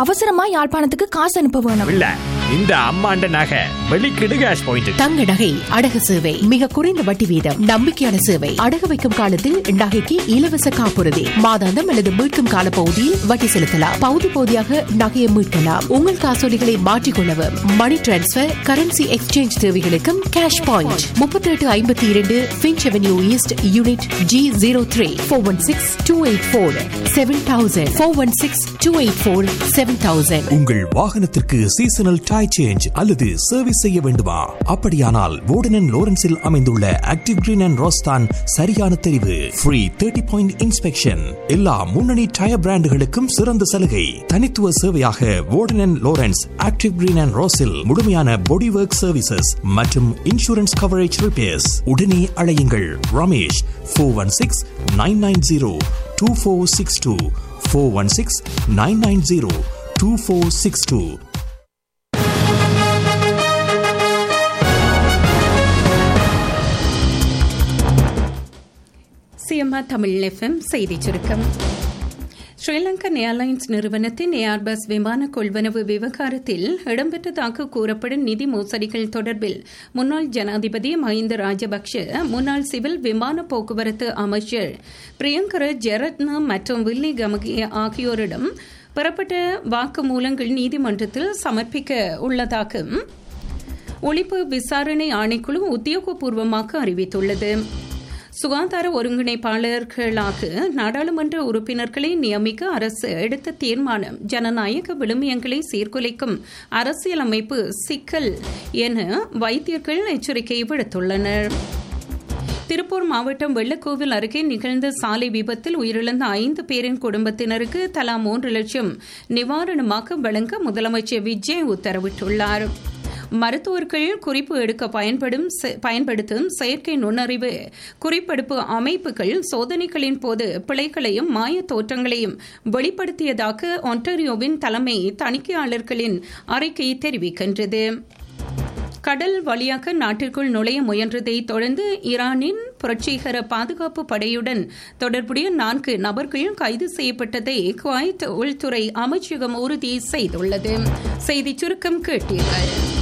அவசரமா யாழ்ப்பாணத்துக்கு காசு அனுப்ப வேணும் இல்ல இந்த அம்மாண்ட நகை வெளிக்கிடு கேஷ் பாயிண்ட் தங்க நகை அடகு சேவை மிக குறைந்த வட்டி வீதம் நம்பிக்கையான சேவை அடகு வைக்கும் காலத்தில் நகைக்கு இலவச காப்புறுதி மாதாந்தம் அல்லது மீட்கும் கால பகுதியில் வட்டி செலுத்தலாம் பகுதி பகுதியாக நகையை மீட்கலாம் உங்கள் காசோலிகளை மாற்றிக்கொள்ளவும் மணி டிரான்ஸ்பர் கரன்சி எக்ஸ்சேஞ்ச் தேவைகளுக்கும் கேஷ் பாயிண்ட் முப்பத்தி எட்டு ஐம்பத்தி இரண்டு Finch avenue east unit G zero three four one six two eight four seven thousand four one six two eight four seven thousand உங்கள் வாகனத்திற்கு சீசனல் டை சேஞ்ச் அல்லது service செய்ய வேண்டுமா அப்படியானால் வோர்டன் லோரன்ஸில் அமைந்துள்ள ஆக்டிவ் கிரீன் அண்ட் ரோஸ்தான் சரியான தெரிவு ஃப்ரீ தேர்ட்டி பாயிண்ட் இன்ஸ்பெக்ஷன் எல்லா முன்னணி டயர் பிராண்டுகளுக்கும் சிறந்த சலுகை தனித்துவ சேவையாக Warden Lawrence active green and ரோஸில் முழுமையான பாடி ஒர்க் சர்வீசஸ் மற்றும் இன்சூரன்ஸ் கவரேஜ் ரிப்பேர்ஸ் உடனே அழையுங்கள் Ramesh four one six nine nine zero two four six two four one six nine nine zero two four six two CMR Tamil FM செய்திச் சுருக்கம் Sri Lankan airlines நிறுவனத்தின் Airbus விமான கொள்வனவு விவகாரத்தில் இடம்பெற்றதாக கூறப்படும் நிதி மோசடிகள் தொடர்பில் முன்னாள் ஜனாதிபதி மஹிந்த ராஜபக்ஷ முன்னாள் சிவில் விமான போக்குவரத்து அமைச்சர் பிரியங்கர ஜெரத்ன மற்றும் வில்லி கமகி ஆகியோரிடம் பெறப்பட்ட வாக்குமூலங்கள் நீதிமன்றத்தில் சமர்ப்பிக்க உள்ளதாக ஒழிப்பு விசாரணை ஆணைக்குழு உத்தியோகபூர்வமாக அறிவித்துள்ளது சுகாதார ஒருங்கிணைப்பாளர்களாக நாடாளுமன்ற உறுப்பினர்களை நியமிக்க அரசு எடுத்த தீர்மானம் ஜனநாயக விழுமியங்களை சீர்குலைக்கும் அரசியலமைப்பு சிக்கல் என வைத்தியர்கள் எச்சரிக்கை விடுத்துள்ளனர் திருப்பூர் மாவட்டம் வெள்ளக்கோவில் அருகே நிகழ்ந்த சாலை விபத்தில் உயிரிழந்த ஐந்து பேரின் குடும்பத்தினருக்கு தலா மூன்று லட்சம் நிவாரணமாக வழங்க முதலமைச்சர் விஜய் உத்தரவிட்டுள்ளார் மருத்துவர்கள் குறிப்பு எடுக்க பயன்படும் பயன்படுத்தும் செயற்கை நுண்ணறிவு குறிப்பெடுப்பு அமைப்புகள் சோதனைகளின் போது பிழைகளையும் மாய தோற்றங்களையும் வெளிப்படுத்தியதாக ஒன்டாரியோவின் தலைமை தணிக்கையாளர்களின் அறிக்கை தெரிவிக்கின்றது கடல் வழியாக நாட்டிற்குள் நுழைய முயன்றதை தொடர்ந்து ஈரானின் புரட்சிகர பாதுகாப்பு படையுடன் தொடர்புடைய நான்கு நபர்கள் கைது செய்யப்பட்டதை குவைத் உள்துறை அமைச்சகம் உறுதி செய்துள்ளது செய்திச் சுருக்கம் கேட்டீர்கள்